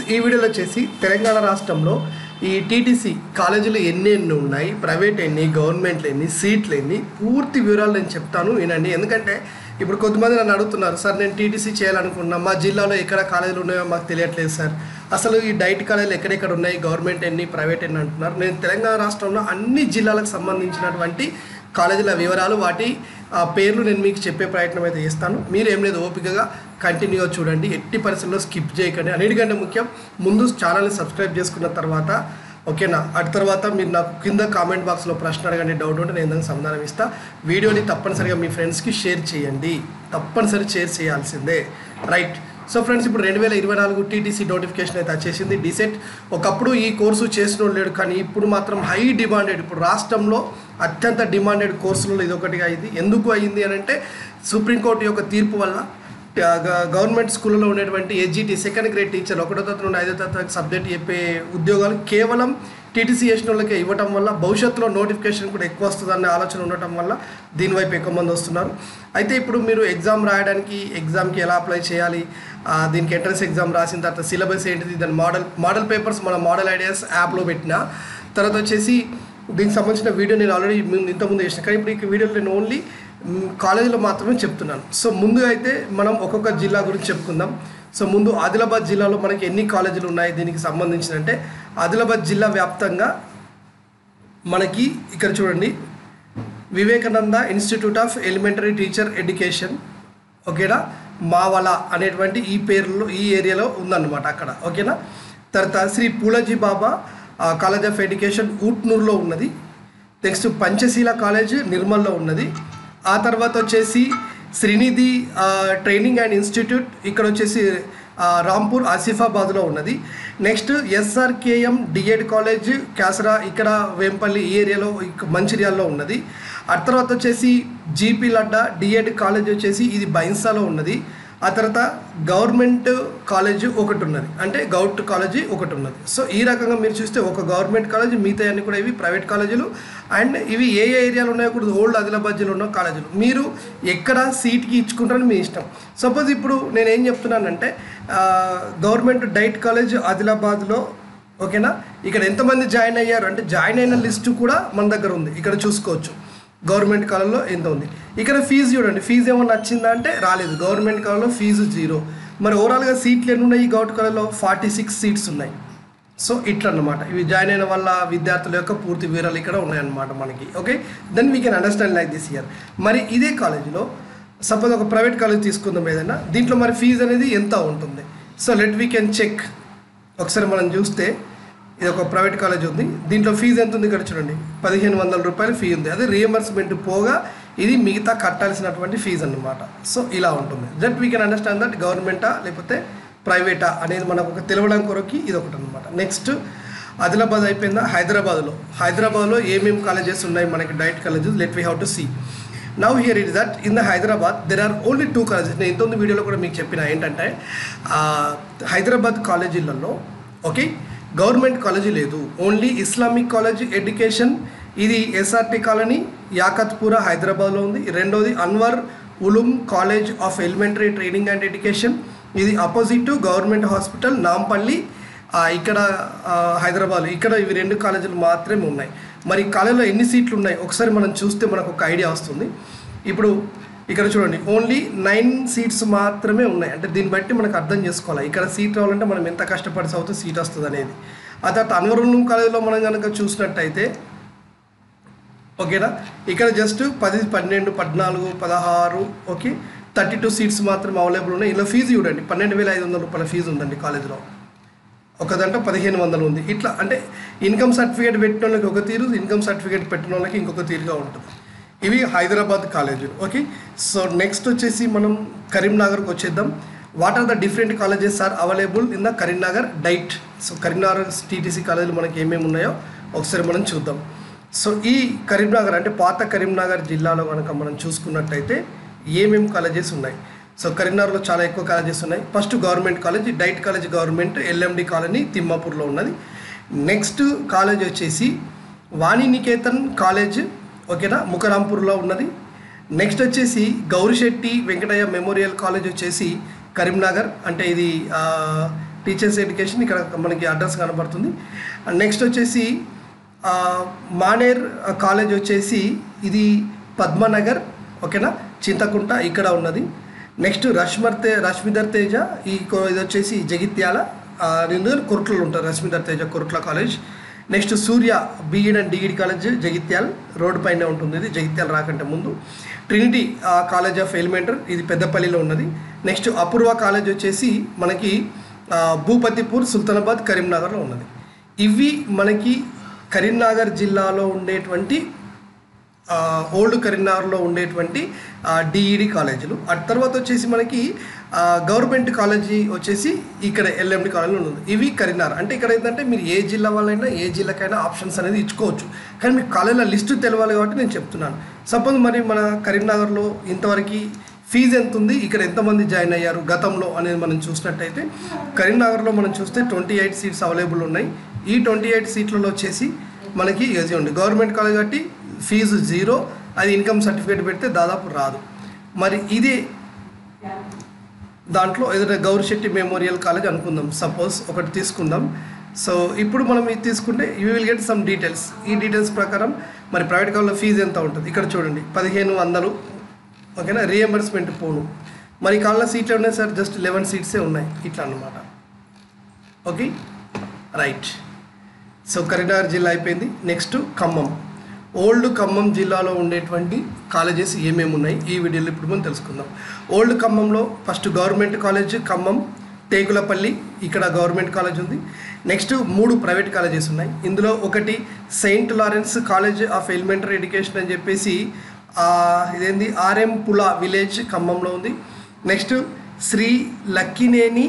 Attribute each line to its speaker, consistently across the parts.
Speaker 1: ఈ వీడియోలో వచ్చేసి తెలంగాణ రాష్ట్రంలో ఈ టీటీసీ కాలేజీలు ఎన్ని ఎన్ని ఉన్నాయి ప్రైవేట్ ఎన్ని గవర్నమెంట్లు ఎన్ని సీట్లు ఎన్ని పూర్తి వివరాలు నేను చెప్తాను వినండి ఎందుకంటే ఇప్పుడు కొంతమంది నన్ను అడుగుతున్నారు సార్ నేను టీటీసీ చేయాలనుకున్నా మా జిల్లాలో ఎక్కడ కాలేజీలు ఉన్నాయో మాకు తెలియట్లేదు సార్ అసలు ఈ డైట్ కాలేజీలు ఎక్కడెక్కడ ఉన్నాయి గవర్నమెంట్ ఎన్ని ప్రైవేట్ ఎన్ని అంటున్నారు నేను తెలంగాణ రాష్ట్రంలో అన్ని జిల్లాలకు సంబంధించినటువంటి కాలేజీల వివరాలు వాటి ఆ, పేర్లు నేను మీకు చెప్పే ప్రయత్నం అయితే చేస్తాను మీరు ఏం లేదు ఓపికగా కంటిన్యూగా చూడండి ఎట్టి పరిస్థితుల్లో స్కిప్ చేయకండి అన్నిటికంటే ముఖ్యం ముందు ఛానల్ని సబ్స్క్రైబ్ చేసుకున్న తర్వాత ఓకేనా అటు తర్వాత మీరు నాకు కింద కామెంట్ బాక్స్లో ప్రశ్న అడగండి డౌట్ ఉంటే నేను దానికి సమాధానం ఇస్తా వీడియోని తప్పనిసరిగా మీ ఫ్రెండ్స్కి షేర్ చేయండి తప్పనిసరి షేర్ చేయాల్సిందే రైట్ సో ఫ్రెండ్స్ ఇప్పుడు రెండు వేల ఇరవై నాలుగు టీటీసీ నోటిఫికేషన్ అయితే వచ్చేసింది డిసెట్ ఒకప్పుడు ఈ కోర్సు చేసిన వాళ్ళు లేడు కానీ ఇప్పుడు మాత్రం హై డిమాండెడ్ ఇప్పుడు రాష్ట్రంలో అత్యంత డిమాండెడ్ కోర్సులలో ఇది ఒకటిగా అయింది ఎందుకు అయింది అని అంటే సుప్రీంకోర్టు యొక్క తీర్పు వల్ల ఆ, గ- గవర్నమెంట్ స్కూల్లో ఉండేటువంటి ఎస్జిటి సెకండ్ గ్రేడ్ టీచర్ ఒకటో తరగతి నుండి ఐదో తరగతి సబ్జెక్ట్ చెప్పే ఉద్యోగాలు కేవలం టీటీసీ చేసిన వాళ్ళకే ఇవ్వటం వల్ల భవిష్యత్తులో నోటిఫికేషన్ కూడా ఎక్కువ వస్తుందనే ఆలోచన ఉండటం వల్ల దీనివైపు ఎక్కువ మంది వస్తున్నారు అయితే ఇప్పుడు మీరు ఎగ్జామ్ రాయడానికి ఎగ్జామ్కి ఎలా అప్లై చేయాలి ఆ, దీనికి ఎంట్రన్స్ ఎగ్జామ్ రాసిన తర్వాత సిలబస్ ఏంటిది దాని మోడల్ మోడల్ పేపర్స్ మన మోడల్ ఐడియాస్ యాప్లో పెట్టిన తర్వాత వచ్చేసి దీనికి సంబంధించిన వీడియో నేను ఆల్రెడీ ఇంతకుముందు చేసిన కానీ ఇప్పుడు ఈ వీడియోలో నేను ఓన్లీ కాలేజీలో మాత్రమే చెప్తున్నాను సో ముందు అయితే మనం ఒక్కొక్క జిల్లా గురించి చెప్పుకుందాం సో ముందు ఆదిలాబాద్ జిల్లాలో మనకి ఎన్ని కాలేజీలు ఉన్నాయి దీనికి సంబంధించిన అంటే ఆదిలాబాద్ జిల్లా వ్యాప్తంగా మనకి ఇక్కడ చూడండి Vivekananda institute of elementary teacher education ఓకేనా మావల అనేటువంటి ఈ పేరులో ఈ ఏరియాలో ఉందన్నమాట అక్కడ ఓకేనా తర్వాత Shri Pulaji Baba college of education ఊట్నూరులో ఉన్నది నెక్స్ట్ పంచశీల కాలేజ్ నిర్మల్లో ఉన్నది ఆ తర్వాత వచ్చేసి శ్రీనిధి ఆ, ట్రైనింగ్ అండ్ ఇన్స్టిట్యూట్ ఇక్కడ వచ్చేసి ఆ, రాంపూర్ ఆసిఫాబాద్లో ఉన్నది next S R K M D Ed college Kyasara ఇక్కడ వేంపల్లి ఈ ఏరియాలో ఇక మంచిర్యాలలో ఉన్నది ఆ తర్వాత వచ్చేసి జీపీ లడ్డా డిఎడ్ కాలేజ్ వచ్చేసి ఇది బైన్సాలో ఉన్నది ఆ తర్వాత గవర్నమెంట్ కాలేజ్ ఒకటి ఉన్నది అంటే గౌట్ కాలేజీ ఒకటి ఉన్నది సో ఈ రకంగా మీరు చూస్తే ఒక గవర్నమెంట్ కాలేజ్ మిగతా అన్ని కూడా ఇవి ప్రైవేట్ కాలేజీలు అండ్ ఇవి ఏ ఏ ఏరియాలో ఉన్నాయో కూడా ఓల్డ్ ఆదిలాబాద్ జిల్లా ఉన్న కాలేజీలు మీరు ఎక్కడ సీట్కి ఇచ్చుకుంటారని మీ ఇష్టం సపోజ్ ఇప్పుడు నేను ఏం చెప్తున్నానంటే ఆ, గవర్నమెంట్ డైట్ కాలేజ్ ఆదిలాబాద్లో ఓకేనా ఇక్కడ ఎంతమంది జాయిన్ అయ్యారు అంటే జాయిన్ అయిన లిస్టు కూడా మన దగ్గర ఉంది ఇక్కడ చూసుకోవచ్చు గవర్నమెంట్ కాలంలో ఎంత ఉంది ఇక్కడ ఫీజు చూడండి ఫీజు ఏమన్నా వచ్చిందా అంటే రాలేదు గవర్నమెంట్ కాలంలో ఫీజు జీరో మరి ఓవరాల్గా సీట్లు ఎన్ని ఉన్నాయి ఈ గౌట్ కాలంలో ఫార్టీ సిక్స్ సీట్స్ ఉన్నాయి సో ఇట్లా అన్నమాట ఇవి జాయిన్ అయిన వాళ్ళ విద్యార్థుల యొక్క పూర్తి వివరాలు ఇక్కడ ఉన్నాయన్నమాట మనకి okay then we can understand like this year మరి ఇదే కాలేజీలో సపోజ్ ఒక ప్రైవేట్ కాలేజ్ తీసుకుందాం ఏదైనా దీంట్లో మరి ఫీజు అనేది ఎంత ఉంటుంది so let we can check ఒకసారి మనం చూస్తే ఇది ఒక ప్రైవేట్ కాలేజ్ ఉంది దీంట్లో ఫీజు ఎంత ఉంది ఇక్కడ చూడండి పదిహేను వందల రూపాయలు ఫీ ఉంది అదే రియంబర్స్మెంట్ పోగా ఇది మిగతా కట్టాల్సినటువంటి ఫీజు అన్నమాట సో ఇలా ఉంటుంది that we can understand that గవర్నమెంటా లేకపోతే ప్రైవేటా అనేది మనకు ఒక తెలవడం కొరకు ఇది ఒకటి అనమాట నెక్స్ట్ ఆదిలాబాద్ అయిపోయిందా హైదరాబాద్లో హైదరాబాద్లో ఏమేమి కాలేజెస్ ఉన్నాయి మనకి DIET colleges let we have to see now here it that in the Hyderabad there are only two colleges నేను ఇంతకుముందు వీడియోలో కూడా మీకు చెప్పిన ఏంటంటే ఆ, హైదరాబాద్ కాలేజీలలో ఓకే గవర్నమెంట్ కాలేజీ లేదు ఓన్లీ ఇస్లామిక్ కాలేజ్ ఎడ్యుకేషన్ ఇది ఎస్ఆర్టీ కాలనీ యాకత్పుర హైదరాబాద్లో ఉంది రెండోది Anwar Uloom college of elementary training and education ఇది opposite to government hospital Nampally ఆ, ఇక్కడ ఆ, హైదరాబాద్ ఇక్కడ ఇవి రెండు కాలేజీలు మాత్రమే ఉన్నాయి మరి కాలేజీలో ఎన్ని సీట్లు ఉన్నాయి ఒకసారి మనం చూస్తే మనకు ఒక ఐడియా వస్తుంది ఇప్పుడు ఇక్కడ చూడండి ఓన్లీ నైన్ సీట్స్ మాత్రమే ఉన్నాయి అంటే దీన్ని బట్టి మనకు అర్థం చేసుకోవాలి ఇక్కడ సీట్ రావాలంటే మనం ఎంత కష్టపడి చదివితే సీట్ వస్తుంది అనేది ఆ తర్వాత అన్వరులం కాలేజీలో మనం కనుక చూసినట్టయితే ఓకేనా ఇక్కడ జస్ట్ పది పన్నెండు పద్నాలుగు పదహారు ఓకే థర్టీ టూ సీట్స్ మాత్రం అవైలబుల్ ఉన్నాయి ఇలా ఫీజు చూడండి పన్నెండు వేల ఐదు వందల రూపాయల ఫీజు ఉందండి కాలేజీలో ఒక దాంట్లో పదిహేను వందలు ఉంది ఇట్లా అంటే ఇన్కమ్ సర్టిఫికేట్ పెట్టిన వాళ్ళకి ఒక తీరు ఇన్కమ్ సర్టిఫికేట్ పెట్టిన వాళ్ళకి ఇంకొక తీరుగా ఉంటుంది ఇవి హైదరాబాద్ కాలేజీలు ఓకే సో నెక్స్ట్ వచ్చేసి మనం కరీంనగర్కి వచ్చేద్దాం what are the different colleges are available in the Karimnagar DIET so Karimnagar TTC కాలేజీలు మనకి ఏమేమి ఉన్నాయో ఒకసారి మనం చూద్దాం సో ఈ కరీంనగర్ అంటే పాత కరీంనగర్ జిల్లాలో కనుక మనం చూసుకున్నట్టయితే ఏమేమి కాలేజెస్ ఉన్నాయి సో కరీంనగర్లో చాలా ఎక్కువ కాలేజెస్ ఉన్నాయి first government college DIET college government LMD colony తిమ్మాపూర్లో ఉన్నది నెక్స్ట్ కాలేజ్ వచ్చేసి వాణి నికేతన్ కాలేజ్ ఓకేనా ముఖరాంపూర్లో ఉన్నది నెక్స్ట్ వచ్చేసి గౌరిశెట్టి వెంకటయ్య మెమోరియల్ కాలేజ్ వచ్చేసి కరీంనగర్ అంటే ఇది ఆ, టీచర్స్ ఎడ్యుకేషన్ ఇక్కడ మనకి అడ్రస్ కనబడుతుంది నెక్స్ట్ వచ్చేసి ఆ, మానేర్ కాలేజ్ వచ్చేసి ఇది పద్మనగర్ ఓకేనా చింతకుంట ఇక్కడ ఉన్నది నెక్స్ట్ రష్మర్ తే రష్మిధర్ తేజ ఈ కో- ఇది వచ్చేసి జగిత్యాల ఆ, రెండు కొరుట్లలో ఉంటారు Rashmidhar Teja Korutla college next Surya B Ed and D Ed college Jagtial road పైన ఉంటుంది ఇది జగిత్యాల రాకంటే ముందు ట్రినిటీ ఆ, కాలేజ్ ఆఫ్ ఎలిమెంటరీ ఇది పెద్దపల్లిలో ఉన్నది నెక్స్ట్ అపూర్వ కాలేజ్ వచ్చేసి మనకి ఆ, భూపతిపూర్ సుల్తానాబాద్ కరీంనగర్లో ఉన్నది ఇవి మనకి కరీంనగర్ జిల్లాలో ఉండేటువంటి ఆ, ఓల్డ్ కరీంనగర్లో ఉండేటువంటి డిఈడి కాలేజీలు ఆ తర్వాత వచ్చేసి మనకి ఆ, గవర్నమెంట్ కాలేజీ వచ్చేసి ఇక్కడ ఎల్ఎండి కాలేజీలో ఉంది ఇవి కరీంనగర్ అంటే ఇక్కడ ఏంటంటే మీరు ఏ జిల్లా వాళ్ళైనా ఏ జిల్లాకైనా ఆప్షన్స్ అనేది ఇచ్చుకోవచ్చు కానీ మీకు కాలేజీల లిస్టు తెలవాలి కాబట్టి నేను చెప్తున్నాను సపోజ్ మరి మన కరీంనగర్లో ఇంతవరకు ఫీజు ఎంత ఉంది ఇక్కడ ఎంతమంది జాయిన్ అయ్యారు గతంలో అనేది మనం చూసినట్టయితే కరీంనగర్లో మనం చూస్తే ట్వంటీ ఎయిట్ సీట్స్ అవైలబుల్ ఉన్నాయి ఈ ట్వంటీ ఎయిట్ సీట్లలో వచ్చేసి మనకి ఇది ఉంది గవర్నమెంట్ కాలేజ్ కాబట్టి ఫీజు జీరో అది ఇన్కమ్ సర్టిఫికేట్ పెడితే దాదాపు రాదు మరి ఇది దాంట్లో ఏదైనా గౌరిశెట్టి మెమోరియల్ కాలేజ్ అనుకుందాం సపోజ్ ఒకటి తీసుకుందాం సో ఇప్పుడు మనం ఇది తీసుకుంటే you will get some details ఈ డీటెయిల్స్ ప్రకారం మరి ప్రైవేట్ కాలేజ్లో ఫీజు ఎంత ఉంటుంది ఇక్కడ చూడండి పదిహేను వందలు ఓకేనా రియంబర్స్మెంట్ పోను మరి కాళ్ళ సీట్లు ఉన్నాయి సార్ జస్ట్ లెవెన్ సీట్సే ఉన్నాయి ఇట్లా అన్నమాట ఓకే రైట్ సో కరీంనగర్ జిల్లా అయిపోయింది నెక్స్ట్ ఖమ్మం ఓల్డ్ ఖమ్మం జిల్లాలో ఉండేటువంటి కాలేజెస్ ఏమేమి ఉన్నాయి ఈ వీడియోలో ఇప్పుడు మనం తెలుసుకుందాం ఓల్డ్ ఖమ్మంలో first government college Khammam Tekulapalli ఇక్కడ గవర్నమెంట్ కాలేజ్ ఉంది నెక్స్ట్ మూడు ప్రైవేట్ కాలేజెస్ ఉన్నాయి ఇందులో ఒకటి saint Lawrence college of elementary education అని చెప్పేసి ఆ, ఇదేంది ఆర్ఎం పులా విలేజ్ ఖమ్మంలో ఉంది నెక్స్ట్ శ్రీ లక్కినేని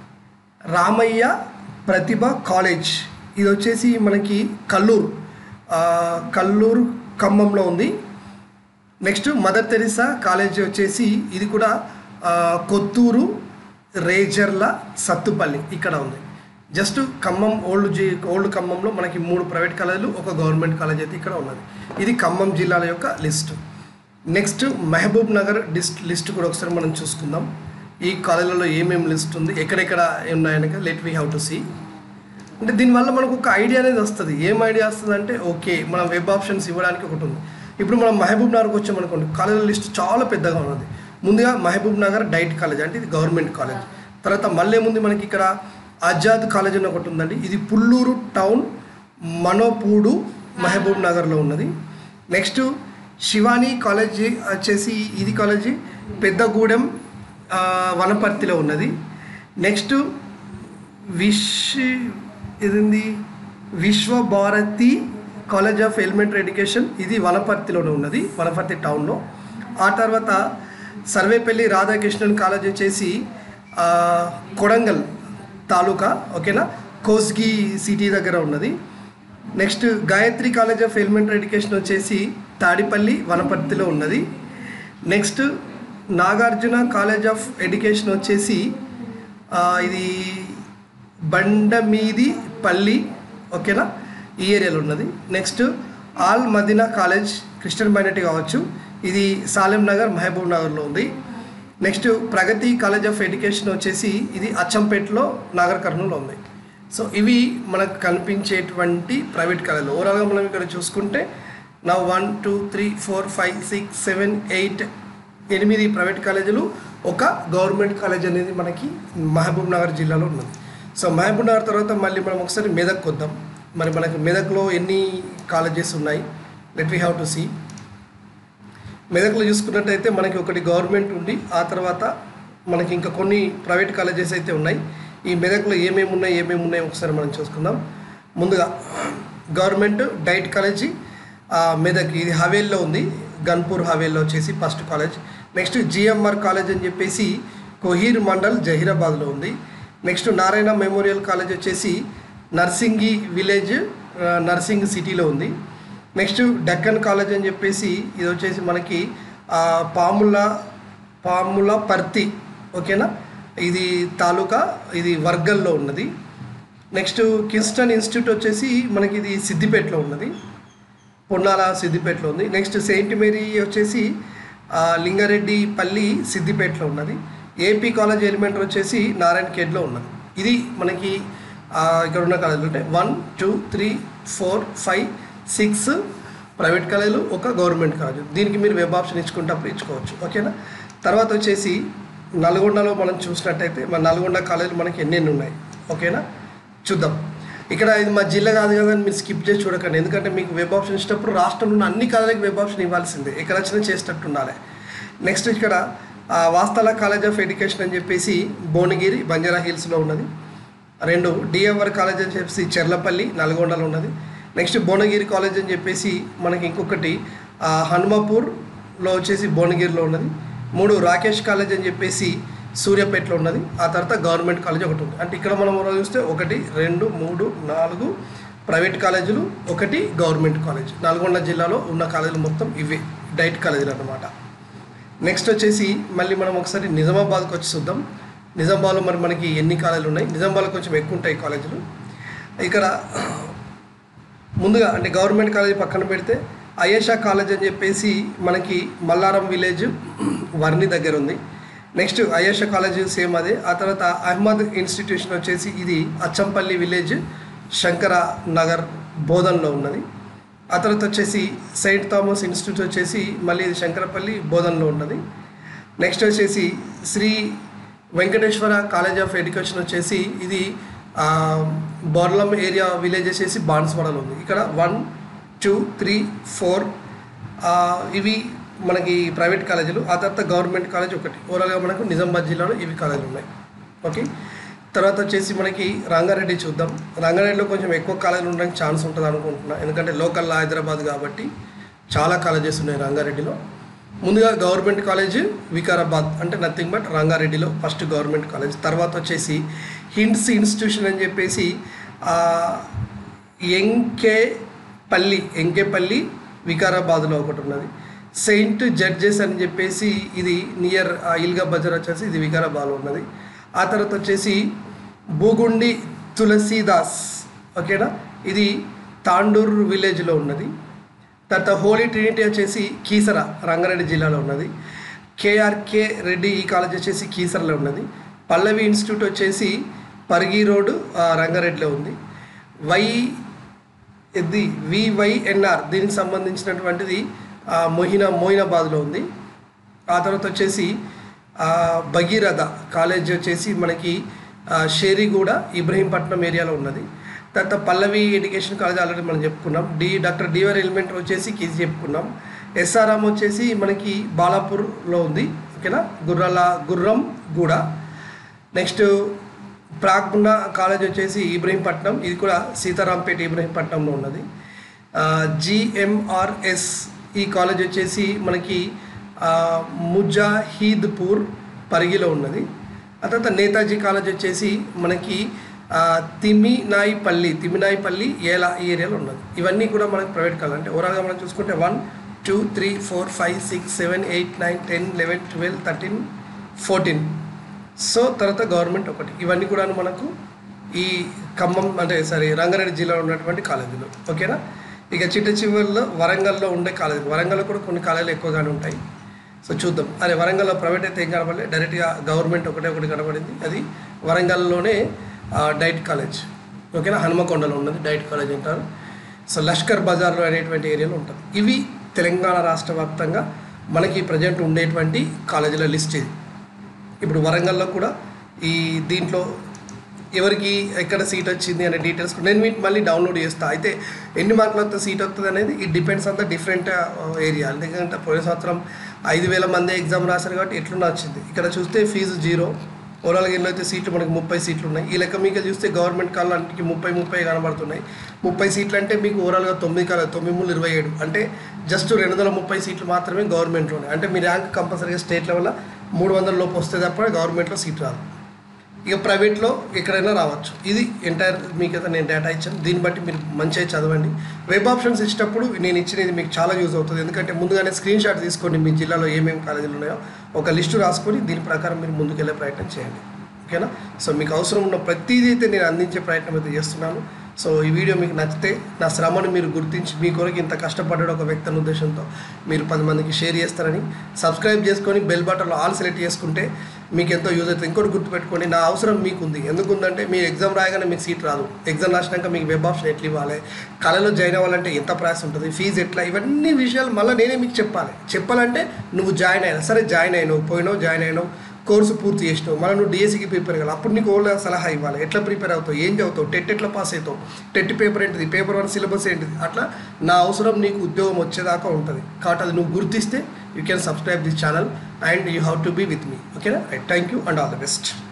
Speaker 1: రామయ్య ప్రతిభ కాలేజ్ ఇది వచ్చేసి మనకి కల్లూరు ఆ, కల్లూరు ఖమ్మంలో ఉంది నెక్స్ట్ మదర్ తెరిసా కాలేజ్ వచ్చేసి ఇది కూడా ఆ, కొత్తూరు రేజర్ల సత్తుపల్లి ఇక్కడ ఉంది జస్ట్ ఖమ్మం ఓల్డ్ జీ ఓల్డ్ ఖమ్మంలో మనకి మూడు ప్రైవేట్ కాలేజీలు ఒక గవర్నమెంట్ కాలేజ్ అయితే ఇక్కడ ఉన్నది ఇది ఖమ్మం జిల్లాల యొక్క list next Mahabubnagar district list కూడా ఒకసారి మనం చూసుకుందాం ఈ కాలేజీలలో ఏమేమి లిస్ట్ ఉంది ఎక్కడెక్కడ ఉన్నాయనక let we have to see అంటే దీనివల్ల మనకు ఒక ఐడియా అనేది వస్తుంది ఏం ఐడియా వస్తుంది అంటే ఓకే మనం వెబ్ ఆప్షన్స్ ఇవ్వడానికి ఒకటి ఉంది ఇప్పుడు మనం మహబూబ్ నగర్కి వచ్చామనుకోండి కాలేజీల లిస్ట్ చాలా పెద్దగా ఉన్నది ముందుగా మహబూబ్ నగర్ డైట్ కాలేజ్ అంటే ఇది గవర్నమెంట్ కాలేజ్ తర్వాత మళ్ళీ ఏముంది మనకి ఇక్కడ ఆజాద్ కాలేజ్ అని ఒకటి ఉందండి ఇది పుల్లూరు టౌన్ మనోపూడు మహబూబ్ నగర్లో ఉన్నది నెక్స్ట్ శివాని కాలేజీ వచ్చేసి ఇది కాలేజీ పెద్దగూడెం ఆ, వనపర్తిలో ఉన్నది నెక్స్ట్ విష్ ఇదింది Vishwabharati college of elementary education ఇది వనపర్తిలోనే ఉన్నది వనపర్తి టౌన్లో ఆ తర్వాత సర్వేపల్లి రాధాకృష్ణన్ కాలేజ్ వచ్చేసి ఆ, కొడంగల్ తాలూకా ఓకేనా కోస్గి సిటీ దగ్గర ఉన్నది next Gayatri college of elementary education వచ్చేసి తాడిపల్లి వనపర్తిలో ఉన్నది next Nagarjuna college of education వచ్చేసి ఆ, ఇది బండమీది పల్లి ఓకేనా ఈ ఏరియాలో ఉన్నది next Al Madina college Christian minority కావచ్చు ఇది సాలెం నగర్ మహబూబ్ నగర్లో ఉంది next Pragati college of education వచ్చేసి ఇది అచ్చంపేటలో నాగర్ కర్నూలులో ఉంది సో ఇవి మనకు కనిపించేటువంటి ప్రైవేట్ కాలేజీలు ఓవరాల్గా మనం ఇక్కడ చూసుకుంటే నా one two three four five six seven eight ఎనిమిది ప్రైవేట్ కాలేజీలు ఒక గవర్నమెంట్ కాలేజ్ అనేది మనకి మహబూబ్ నగర్ జిల్లాలో ఉన్నది సో మహబూబ్ నగర్ తర్వాత మళ్ళీ మనం ఒకసారి మెదక్ వద్దాం మరి మనకి మెదక్లో ఎన్ని కాలేజెస్ ఉన్నాయి let we have to see మెదక్లో చూసుకున్నట్టయితే మనకి ఒకటి గవర్నమెంట్ ఉంది ఆ తర్వాత మనకి ఇంకా కొన్ని ప్రైవేట్ కాలేజెస్ అయితే ఉన్నాయి ఈ మెదక్లో ఏమేమి ఉన్నాయి ఏమేమి ఉన్నాయి ఒకసారి మనం చూసుకుందాం ముందుగా గవర్నమెంట్ డైట్ కాలేజీ ఆ, మెదక్ ఇది హవేల్లో ఉంది గన్పూర్ హవేల్లో వచ్చేసి first college next GMR college అని చెప్పేసి కొహీర్ మండల్ జహీరాబాద్లో ఉంది నెక్స్ట్ నారాయణ మెమోరియల్ కాలేజ్ వచ్చేసి నర్సింగి విలేజ్ ఆ, నర్సింగ్ సిటీలో ఉంది నెక్స్ట్ డక్కన్ కాలేజ్ అని చెప్పేసి ఇది వచ్చేసి మనకి ఆ, పాముల పాముల పర్తి ఓకేనా ఇది తాలూకా ఇది వర్గల్లో ఉన్నది నెక్స్ట్ కిన్స్టన్ ఇన్స్టిట్యూట్ వచ్చేసి మనకి ఇది సిద్దిపేటలో ఉన్నది పొన్నాల సిద్దిపేటలో ఉంది నెక్స్ట్ సెయింట్ మేరీ వచ్చేసి ఆ, లింగారెడ్డి పల్లి సిద్దిపేటలో ఉన్నది ఏపీ కాలేజ్ ఎలిమెంటరీ వచ్చేసి నారాయణ ఖేడ్లో ఉన్నది ఇది మనకి ఆ, ఇక్కడ ఉన్న కాలేజీలు ఉంటాయి one two three four five six private కాలేజీలు ఒక గవర్నమెంట్ కాలేజ్ దీనికి మీరు వెబ్ ఆప్షన్ ఇచ్చుకుంటప్పుడు ఇచ్చుకోవచ్చు ఓకేనా తర్వాత వచ్చేసి నల్గొండలో మనం చూసినట్టయితే మన నల్గొండ కాలేజీలు మనకి ఎన్నెన్ని ఉన్నాయి ఓకేనా చూద్దాం ఇక్కడ ఇది మా జిల్లా కాదు కదా అని మీరు స్కిప్ చేసి చూడకండి ఎందుకంటే మీకు వెబ్ ఆప్షన్ ఇచ్చినప్పుడు రాష్ట్రంలో ఉన్న అన్ని కాలేజీలకు వెబ్ ఆప్షన్ ఇవ్వాల్సిందే ఎక్కడ వచ్చినా చేసేటట్టు ఉండాలి నెక్స్ట్ ఇక్కడ ఆ, వాస్తల కాలేజ్ ఆఫ్ ఎడ్యుకేషన్ అని చెప్పేసి భువనగిరి బంజారా హిల్స్లో ఉన్నది రెండు డిఎంఆర్ కాలేజ్ అని చెప్పేసి చెర్లపల్లి నల్గొండలో ఉన్నది నెక్స్ట్ భువనగిరి కాలేజ్ అని చెప్పేసి మనకి ఇంకొకటి ఆ, హనుమాపూర్లో వచ్చేసి భువనగిరిలో ఉన్నది మూడు రాకేష్ కాలేజ్ అని చెప్పేసి సూర్యాపేటలో ఉన్నది ఆ తర్వాత గవర్నమెంట్ కాలేజ్ ఒకటి ఉంది అంటే ఇక్కడ మనం ఓవరాల్ చూస్తే ఒకటి రెండు మూడు నాలుగు ప్రైవేట్ కాలేజీలు ఒకటి గవర్నమెంట్ కాలేజ్ నల్గొండ జిల్లాలో ఉన్న కాలేజీలు మొత్తం ఇవే డైట్ కాలేజీలు అన్నమాట నెక్స్ట్ వచ్చేసి మళ్ళీ మనం ఒకసారి నిజామాబాద్కి వచ్చి చూద్దాం నిజామాబాద్లో మరి మనకి ఎన్ని కాలేజీలు ఉన్నాయి నిజామాబాద్లో కొంచెం ఎక్కువ ఉంటాయి కాలేజీలు ఇక్కడ ముందుగా అంటే గవర్నమెంట్ కాలేజ్ పక్కన పెడితే అయేషా కాలేజ్ అని చెప్పేసి మనకి మల్లారం విలేజ్ వర్ని దగ్గర ఉంది నెక్స్ట్ అయేషా కాలేజ్ సేమ్ అదే ఆ తర్వాత అహ్మద్ ఇన్స్టిట్యూషన్ వచ్చేసి ఇది అచ్చంపల్లి విలేజ్ శంకర నగర్ బోధన్లో ఉన్నది ఆ తర్వాత వచ్చేసి సెయింట్ థామస్ ఇన్స్టిట్యూట్ వచ్చేసి మళ్ళీ ఇది శంకరపల్లి బోధన్లో ఉన్నది నెక్స్ట్ వచ్చేసి Shri Venkateshwara college of education వచ్చేసి ఇది ఆ, బోర్లం ఏరియా విలేజ్ వచ్చేసి బాన్స్వాడలో ఉంది ఇక్కడ వన్ టూ త్రీ ఫోర్ ఇవి మనకి ప్రైవేట్ కాలేజీలు ఆ తర్వాత గవర్నమెంట్ కాలేజ్ ఒకటి ఓవరాల్గా మనకు నిజామాబాద్ జిల్లాలో ఇవి కాలేజీలు ఉన్నాయి ఓకే తర్వాత వచ్చేసి మనకి రంగారెడ్డి చూద్దాం రంగారెడ్డిలో కొంచెం ఎక్కువ కాలేజీలు ఉండడానికి ఛాన్స్ ఉంటుంది అనుకుంటున్నా ఎందుకంటే లోకల్ హైదరాబాద్ కాబట్టి చాలా కాలేజెస్ ఉన్నాయి రంగారెడ్డిలో ముందుగా గవర్నమెంట్ కాలేజ్ వికారాబాద్ అంటే నథింగ్ బట్ రంగారెడ్డిలో ఫస్ట్ గవర్నమెంట్ కాలేజ్ తర్వాత వచ్చేసి హింట్స్ ఇన్స్టిట్యూషన్ అని చెప్పేసి ఆ, ఎంకేపల్లి ఎంకేపల్లి వికారాబాద్లో ఒకటి ఉన్నది సెయింట్ జడ్జెస్ అని చెప్పేసి ఇది నియర్ ఇల్గా బజార్ వచ్చేసి ఇది వికారాబాద్లో ఉన్నది ఆ తర్వాత వచ్చేసి బూగుండి తులసీదాస్ ఓకేనా ఇది తాండూర్ విలేజ్లో ఉన్నది తర్వాత హోలీ ట్రినిటీ వచ్చేసి కీసర రంగారెడ్డి జిల్లాలో ఉన్నది కేఆర్కే రెడ్డి ఈ కాలేజ్ వచ్చేసి కీసరలో ఉన్నది పల్లవి ఇన్స్టిట్యూట్ వచ్చేసి పరిగి రోడ్ ఆ, రంగారెడ్డిలో ఉంది వై ఇది వివైఎన్ఆర్ దీనికి సంబంధించినటువంటిది ఆ, మొహినా మోయినాబాద్లో ఉంది ఆ తర్వాత వచ్చేసి ఆ, భగీరథ కాలేజ్ వచ్చేసి మనకి ఆ, షేరిగూడ ఇబ్రహీంపట్నం ఏరియాలో ఉన్నది తర్వాత పల్లవి ఎడ్యుకేషన్ కాలేజ్ ఆల్రెడీ మనం చెప్పుకున్నాం డి డాక్టర్ డివర్ ఎలిమెంట్ వచ్చేసి కీజీ చెప్పుకున్నాం ఎస్ఆర్ఎం వచ్చేసి మనకి బాలాపూర్లో ఉంది ఓకేనా గుర్రాల గుర్రం గూడ నెక్స్ట్ ప్రాగ్న కాలేజ్ వచ్చేసి ఇబ్రహీంపట్నం ఇది కూడా సీతారాంపేట ఇబ్రహీంపట్నంలో ఉన్నది జిఎంఆర్ఎస్ ఈ కాలేజ్ వచ్చేసి మనకి ఆ, ముజాహీద్పూర్ పరిగిలో ఉన్నది ఆ తర్వాత నేతాజీ కాలేజ్ వచ్చేసి మనకి ఆ, తిమినాయిపల్లి తిమినాయిపల్లి ఏలా ఈ ఏరియాలో ఉన్నది ఇవన్నీ కూడా మనకి ప్రైవేట్ కాలేజ్ అంటే ఓవరాల్గా మనం చూసుకుంటే one two three four five six seven eight nine ten eleven twelve thirteen fourteen so తర్వాత గవర్నమెంట్ ఒకటి ఇవన్నీ కూడా మనకు ఈ ఖమ్మం అంటే సారీ రంగారెడ్డి జిల్లాలో ఉన్నటువంటి కాలేజీలు ఓకేనా ఇక చిట్ట చివరిలో వరంగల్లో ఉండే కాలేజీలు వరంగల్లో కూడా కొన్ని కాలేజీలు ఎక్కువగానే ఉంటాయి సో చూద్దాం అదే వరంగల్లో ప్రైవేట్ అయితే ఏం కనపడలేదు డైరెక్ట్గా గవర్నమెంట్ ఒకటే ఒకటి కనపడింది అది వరంగల్లోనే ఆ, డైట్ కాలేజ్ ఓకేనా హనుమకొండలో ఉన్నది డైట్ కాలేజ్ అంటారు సో లష్కర్ బజార్లో అనేటువంటి ఏరియాలో ఉంటుంది ఇవి తెలంగాణ రాష్ట్ర వ్యాప్తంగా మనకి ప్రజెంట్ ఉండేటువంటి కాలేజీల లిస్ట్ ఇది ఇప్పుడు వరంగల్లో కూడా ఈ దీంట్లో ఎవరికి ఎక్కడ సీట్ వచ్చింది అనే డీటెయిల్స్ నేను మీకు మళ్ళీ డౌన్లోడ్ చేస్తా అయితే ఎన్ని మార్కులతో సీట్ వస్తుంది అనేది it depends on the different area ఎందుకంటే పోయిన సంవత్సరం ఐదు వేల మంది ఎగ్జామ్ రాశారు కాబట్టి ఎట్లున్నా వచ్చింది ఇక్కడ చూస్తే ఫీజు జీరో ఓవరాల్గా ఎన్నో అయితే సీట్లు మనకి ముప్పై సీట్లు ఉన్నాయి ఈ లెక్క మీకు చూస్తే గవర్నమెంట్ కాలానికి ముప్పై ముప్పై కనబడుతున్నాయి ముప్పై సీట్లు అంటే మీకు ఓవరాల్గా తొమ్మిది కాల తొమ్మిది మూడు ఇరవై ఏడు అంటే జస్ట్ రెండు వందల ముప్పై సీట్లు మాత్రమే గవర్నమెంట్లోనే అంటే మీ ర్యాంక్ కంపల్సరీగా స్టేట్ లెవెల్లో మూడు వందల లోపు వస్తే తప్ప గవర్నమెంట్లో సీట్ రాదు ఇక ప్రైవేట్లో ఎక్కడైనా రావచ్చు ఇది ఎంటైర్ మీకు అయితే నేను డేటా ఇచ్చాను దీన్ని బట్టి మీరు మంచిగా చదవండి వెబ్ ఆప్షన్స్ ఇచ్చేటప్పుడు నేను ఇచ్చినది మీకు చాలా యూజ్ అవుతుంది ఎందుకంటే ముందుగానే స్క్రీన్ షాట్ తీసుకోండి మీ జిల్లాలో ఏమేమి కాలేజీలు ఉన్నాయో ఒక లిస్టు రాసుకొని దీని ప్రకారం మీరు ముందుకెళ్ళే ప్రయత్నం చేయండి ఓకేనా సో మీకు అవసరం ఉన్న ప్రతిదీ అయితే నేను అందించే ప్రయత్నం అయితే చేస్తున్నాను సో ఈ వీడియో మీకు నచ్చితే నా శ్రమను మీరు గుర్తించి మీ కొరకు ఇంత కష్టపడ్డాడు ఒక వ్యక్తి అనే ఉద్దేశంతో మీరు పది మందికి షేర్ చేస్తారని సబ్స్క్రైబ్ చేసుకొని బెల్ బటన్లో ఆల్ సెలెక్ట్ చేసుకుంటే మీకు ఎంతో యూజ్ అవుతుంది ఇంకోటి గుర్తుపెట్టుకోండి నా అవసరం మీకు ఉంది ఎందుకుందంటే మీరు ఎగ్జామ్ రాయగానే మీకు సీట్ రాదు ఎగ్జామ్ రాసినాక మీకు వెబ్ ఆప్షన్ ఎట్లా ఇవ్వాలి కళలో జాయిన్ అవ్వాలంటే ఎంత ప్రాసెస్ ఉంటుంది ఫీజు ఎట్లా ఇవన్నీ విషయాలు మళ్ళీ నేనే మీకు చెప్పాలి చెప్పాలంటే నువ్వు జాయిన్ అయినా సరే జాయిన్ అయినావు పోయినావు జాయిన్ అయినావు కోర్సు పూర్తి చేసినావు మళ్ళీ నువ్వు డిఎస్సికి ప్రిపేర్ కావాలి అప్పుడు నీకు ఓల్డ్ సలహా ఇవ్వాలి ఎట్లా ప్రిపేర్ అవుతావు ఏం చదువుతావు టెట్ ఎట్లా పాస్ అవుతావు టెట్ పేపర్ ఏంటిది పేపర్ వన్ సిలబస్ ఏంటిది అట్లా నా అవసరం నీకు ఉద్యోగం వచ్చేదాకా ఉంటుంది కాబట్టి అది నువ్వు గుర్తిస్తే you can subscribe this channel and you have to be with me ఓకేనా thank you and all the best